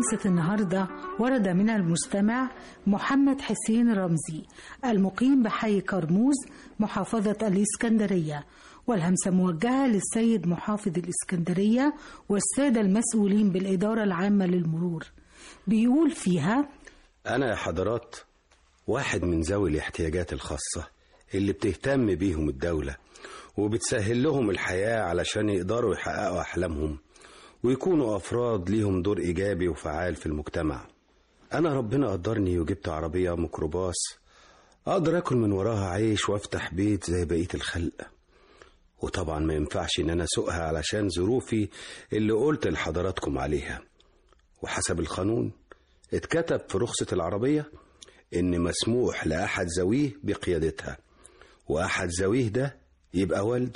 همسة النهاردة ورد من المستمع محمد حسين رمزي المقيم بحي كرموز محافظة الإسكندرية والهمسة موجهة للسيد محافظ الإسكندرية والسادة المسؤولين بالإدارة العامة للمرور بيقول فيها أنا يا حضرات واحد من ذوي الاحتياجات الخاصة اللي بتهتم بيهم الدولة وبتسهل لهم الحياة علشان يقدروا يحققوا أحلامهم ويكونوا أفراد ليهم دور إيجابي وفعال في المجتمع أنا ربنا قدرني وجبت عربية ميكروباص أقدر أكل من وراها عيش وأفتح بيت زي بقية الخلق وطبعا ما ينفعش إن أنا أسوقها علشان ظروفي اللي قلت لحضراتكم عليها وحسب القانون اتكتب في رخصة العربية إن مسموح لأحد ذويه بقيادتها وأحد ذويه ده يبقى والدي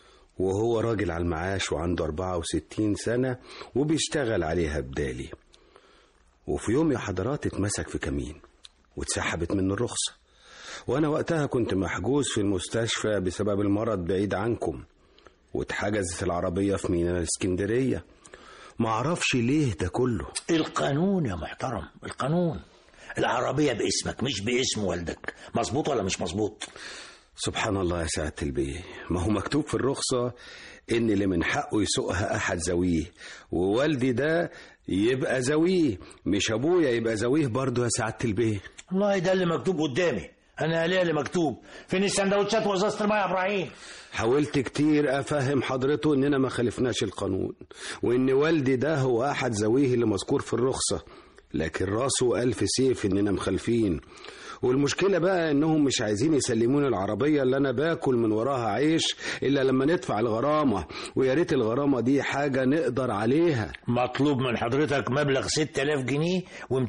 وهو راجل على المعاش وعنده 64 سنة وبيشتغل عليها بدالي وفي يوم يا حضرات اتمسك في كمين واتسحبت منه الرخصة وأنا وقتها كنت محجوز في المستشفى بسبب المرض بعيد عنكم واتحجزت العربية في ميناء الاسكندرية معرفش ليه ده كله القانون يا محترم القانون العربية باسمك مش باسم والدك مظبوط ولا مش مظبوط سبحان الله يا سعادة البيه ما هو مكتوب في الرخصة إن اللي من حقه يسوقها أحد ذويه ووالدي ده يبقى ذويه مش أبويا يبقى ذويه برضه يا سعادة البيه والله ده اللي مكتوب قدامي انا ليه اللي مكتوب فين السندوتشات وازازه الميه يا ابراهيم حاولت كتير أفهم حضرته إننا ما خالفناش القانون وإن والدي ده هو أحد ذويه اللي مذكور في الرخصة لكن راسه ألف سيف إننا مخالفين والمشكلة بقى إنهم مش عايزين يسلموني العربية اللي أنا باكل من وراها عيش إلا لما ندفع الغرامة ويا ريت الغرامة دي حاجة نقدر عليها مطلوب من حضرتك مبلغ 6000 جنيه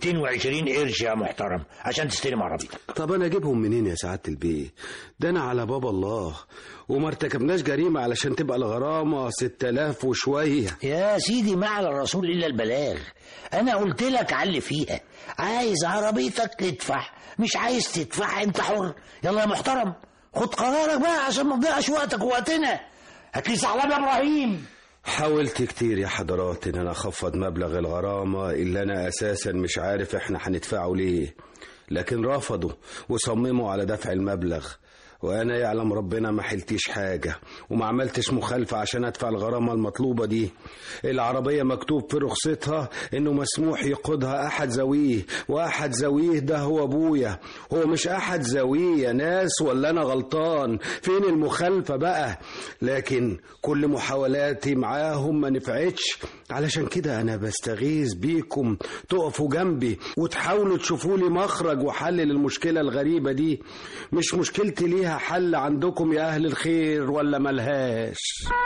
و220 قرش يا محترم عشان تستلم عربيتك طب أنا أجيبهم منين يا سعادة البيه ده أنا على باب الله وما ارتكبناش جريمة علشان تبقى الغرامة 6000 وشوية يا سيدي ما على الرسول الا البلاغ انا قلت لك علي فيها عايز عربيتك تدفع مش عايز تدفع انت حر يلا يا محترم خد قرارك بقى عشان ما تضيعش وقتك ووقتنا هات لي ثعلب يا ابراهيم حاولت كتير يا حضرات ان انا اخفض مبلغ الغرامة اللي انا اساسا مش عارف احنا هندفعه ليه لكن رفضوا وصمموا على دفع المبلغ وانا يعلم ربنا ما حلتيش حاجة وما عملتش مخالفة عشان ادفع الغرامة المطلوبة دي العربية مكتوب في رخصتها انه مسموح يقودها احد ذويه واحد ذويه ده هو ابويا هو مش احد ذويه يا ناس ولا انا غلطان فين المخالفة بقى لكن كل محاولاتي معاهم ما نفعتش علشان كده انا بستغيث بيكم تقفوا جنبي وتحاولوا تشوفوا لي مخرج وحل للمشكلة الغريبة دي مش مشكلتي ليها حل عندكم يا اهل الخير ولا ملهاش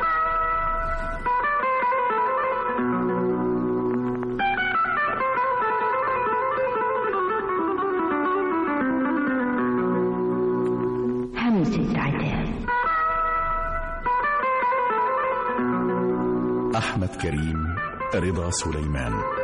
همسة عتاب أحمد كريم رضا سليمان